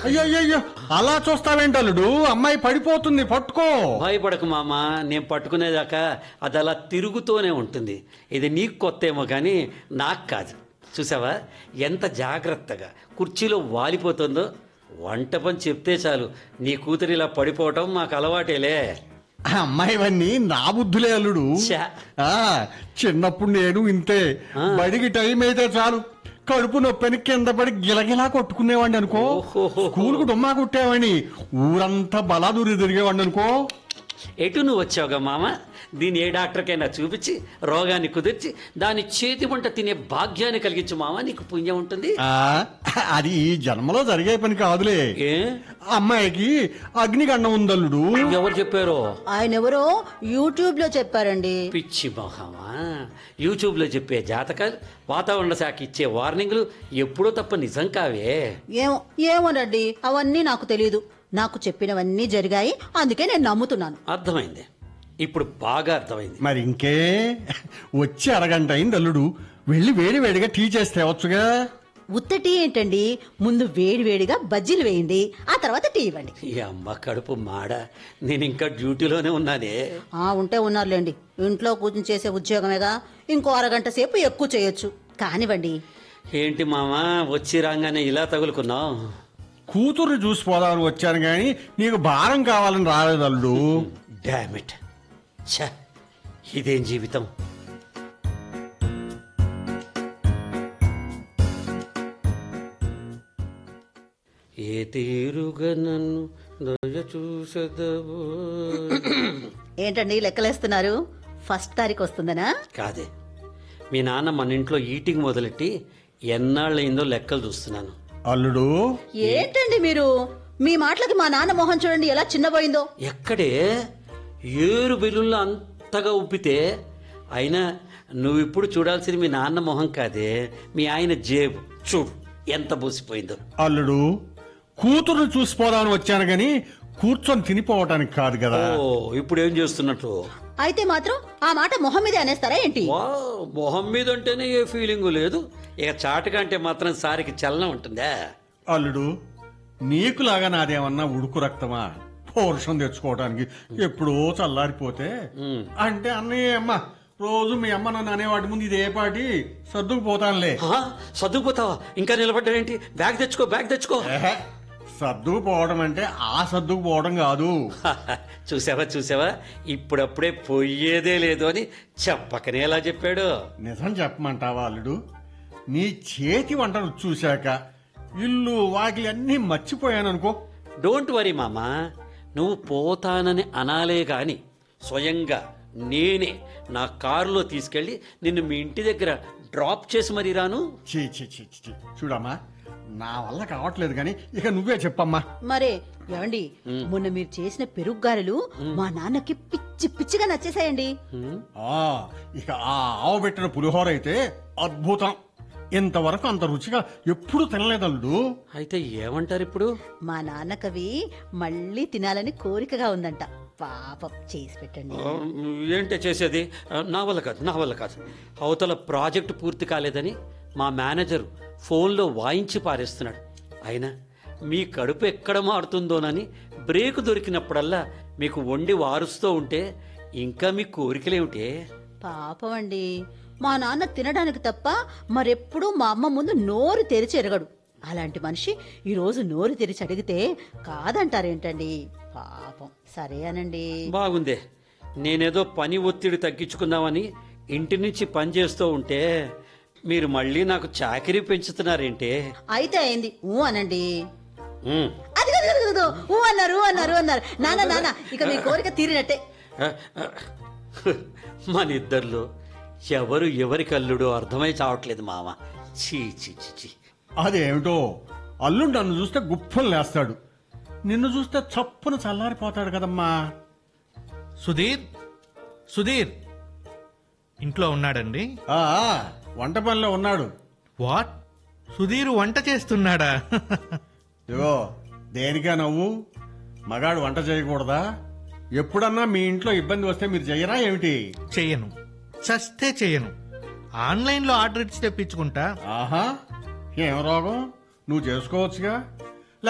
అయ్యో అయ్యో, అయ్యో అలా చూస్తావేంటి అల్లుడు అమ్మాయి పడిపోతుంది పట్టుకో భయపడకు మామ నేను పట్టుకునేదాకా అది అలా తిరుగుతూనే ఉంటుంది ఇది నీకు కొత్త ఏమో కానీ నాకు కాదు చూసావా ఎంత జాగ్రత్తగా కుర్చీలో వాలిపోతుందో వంట పని చెప్తే చాలు నీ కూతురు ఇలా పడిపోవటం మాకు అలవాటేలే ఆ అమ్మాయివన్నీ నా బుద్ధులే అల్లుడు ఛా. ఆ చిన్నప్పుడు నేను ఇంతే బడికి టైం అయితే చాలు కడుపు నొప్పిని కింద పడి గిలగిలా కొట్టుకునేవాడిని అనుకో ఓహోహో. స్కూల్కు డుమ్మా కొట్టేవాడిని ఊరంతా బలాదూరి తిరిగేవాడిని అనుకో ఎటు నువ్వు వచ్చావుగా మామ దీన్ని ఏ డాక్టర్కైనా చూపించి రోగాన్ని కుదిర్చి దాని చేతి వంట తినే భాగ్యాన్ని కలిగించు మామ నీకు పుణ్యం ఉంటుంది ఆ అది ఈ జన్మలో జరిగే పని కాదులే ఏ అమ్మాయికి అగ్నిగండం ఉందల్లుడు ఎవరు చెప్పారో ఆయన ఎవరో యూట్యూబ్ లో చెప్పారండి పిచ్చి మొహమా యూట్యూబ్లో చెప్పే జాతకాలు వాతావరణ శాఖ ఇచ్చే వార్నింగ్లు ఎప్పుడో తప్ప నిజం కావే ఏమో ఏమోనండి అవన్నీ నాకు తెలియదు నాకు చెప్పినవన్నీ జరిగాయి అందుకే నేను నమ్ముతున్నాను అర్థమైంది ఇప్పుడు బాగా అర్థమైంది మరి ఇంకే వచ్చి అరగంట అయింది అల్లుడు వెళ్ళి వేడి వేడిగా టీ చేసి తేవచ్చుగా ఉత్త టీ ఏంటండి ముందు వేడి వేడిగా బజ్జీలు వేయండి ఆ తర్వాత టీ ఇవ్వండి ఈ అమ్మ కడుపు మాడ నేను ఇంకా డ్యూటీలోనే ఉన్నానే ఆ ఉంటే ఉన్నారులేండి ఇంట్లో కూర్చుని చేసే ఉద్యోగమేగా ఇంకో అరగంట సేపు ఎక్కువ చేయొచ్చు కానివ్వండి ఏంటి మామా వచ్చి రాగానే ఇలా తగులుకున్నావు కూతుర్ని చూసిపోదామని వచ్చాను గాని నీకు భారం కావాలని రాలేదు అల్లుడు డామిట్ ఛ ఇదేం జీవితం ఏ తీరుగా నన్ను దయ చూసదవో ఏంటండి లెక్కలేస్తున్నారు ఫస్ట్ తారీఖు వస్తుందనా కాదే మీ నాన్న మన ఇంట్లో ఈటింగ్ మొదలెట్టి ఎన్నాళ్ళయిందో లెక్కలు చూస్తున్నాను అల్లుడు ఏంటండి మీరు మీ మాటలకి మా నాన్న మొహం చూడండి ఎలా చిన్నపోయిందో ఎక్కడే ఏరు బెల్లుల్లో అంతగా ఉప్పితే అయినా నువ్వు ఇప్పుడు చూడాల్సింది మీ నాన్న మొహం కాదే మీ ఆయన జేబు చూడు ఎంత బూసిపోయిందో అల్లుడు కూతుర్ని చూసిపోదామని వచ్చాను గాని కూర్చొని తినిపోవటానికి కాదు కదా ఓ ఇప్పుడు ఏం చేస్తున్నట్టు అయితే మాత్రం ఆ మాట మొహం మీదే అనేస్తారా ఏంటి వా మొహం మీద అంటేనే ఏ ఫీలింగ్ లేదు ఇక చాటుగా అంటే మాత్రం సారికి చలనం ఉంటుందా అల్లుడు నీకులాగా నాదేమన్నా ఉడుకు రక్తమా పౌరుషం తెచ్చుకోవడానికి ఎప్పుడో చల్లారిపోతే అంటే అన్నయ్య అమ్మ రోజు మీ అమ్మ నన్ను అనేవాటి ముందు ఇదే పాటి సర్దుకుపోతానులే ఆ, సర్దుకుపోతావా ఇంకా నిలబడ్డావేంటి బ్యాగ్ తెచ్చుకో బ్యాగ్ తెచ్చుకో ఏహే, సర్దుకుపోవడం అంటే ఆ సర్దుకుపోవడం కాదు చూసావా చూసావా ఇప్పుడప్పుడే పోయేదే లేదు అని చెప్పకనే ఎలా చెప్పాడు నిజం చెప్పమంటావా అల్లుడు నీ చేతి వంటను చూశాక ఇల్లు వాకిలి అన్నీ మర్చిపోయాననుకో డోంట్ వరీ మామా నువ్వు పోతానని అనాలే గాని స్వయంగా నేనే నా కారులో తీసుకెళ్లి నిన్ను మీ ఇంటి దగ్గర డ్రాప్ చేసి మరీ రాను చీ చీ చీ చీ, చీ. చూడమ్మా నా వల్ల కావట్లేదు కానీ ఇక నువ్వే చెప్పమ్మా మరే ఏమండి మొన్న మీరు చేసిన పెరుగ్గారెలు మా నాన్నకి పిచ్చి పిచ్చిగా నచ్చేసాయండి ఆ ఇక ఆ ఆవు పెట్టిన పులిహోర అయితే అద్భుతం ఇంతవరకు అంత రుచిగా ఎప్పుడు తినలేదల్లుడు అయితే ఏమంటారు ఇప్పుడు మా నాన్నకవి మళ్ళీ తినాలని కోరికగా ఉందంట పాపం చేసి పెట్టండి ఆ, ఏంటే చేసేది ఆ, నా వల్ల కాదు నా వల్ల కాదు అవతల ప్రాజెక్టు పూర్తి కాలేదని మా మేనేజర్ ఫోన్లో వాయించి పారేస్తున్నాడు అయినా మీ కడుపు ఎక్కడ మారుతుందోనని బ్రేక్ దొరికినప్పుడల్లా మీకు వండి వారుస్తూ ఉంటే ఇంకా మీ కోరికలేమిటే పాపం అండి మా నాన్న తినడానికి తప్ప మరెప్పుడూ మా అమ్మ ముందు నోరు తెరిచి ఎరగడు అలాంటి మనిషి ఈ రోజు నోరు తెరిచి అడిగితే కాదంటారేంటండి పాపం సరే అనండి బాగుందే నేనేదో పని ఒత్తిడి తగ్గించుకుందామని ఇంటి నుంచి పని చేస్తూ ఉంటే మీరు మళ్ళీ నాకు చాకరీ పెంచుతున్నారేంటే అయితే అయింది ఊ అనండి ఉమ్. అది కాదు, కాదు, కాదు. ఊ అన్నారు ఊ అన్నారు ఊ అన్నారు నాన్న నాన్న ఇక మీ కోరిక తీరినట్టే ఆ, ఆ, మన ఇద్దరిలో ఎవరు ఎవరి కల్లుడో అర్థమై చావట్లేదు మామ చీ చీ చీ చీ అదేమిటో అల్లుడు నన్ను చూస్తే గుప్పలు లేస్తాడు నిన్ను చూస్తే చప్పున చల్లారిపోతాడు కదమ్మా సుధీర్ సుధీర్ ఇంట్లో ఉన్నాడండి ఆ వంట పనిలో ఉన్నాడు వాట్ సుధీర్ వంట చేస్తున్నాడా ఇగో దేనికా నవ్వు మగాడు వంట చేయకూడదా ఎప్పుడన్నా మీ ఇంట్లో ఇబ్బంది వస్తే మీరు చెయ్యరా ఏమిటి చెయ్యను చస్తే చెయ్యను ఆన్లైన్లో ఆర్డర్ ఇచ్చి తెప్పించుకుంటా ఆహా ఏం రోగం నువ్వు చేసుకోవచ్చుగా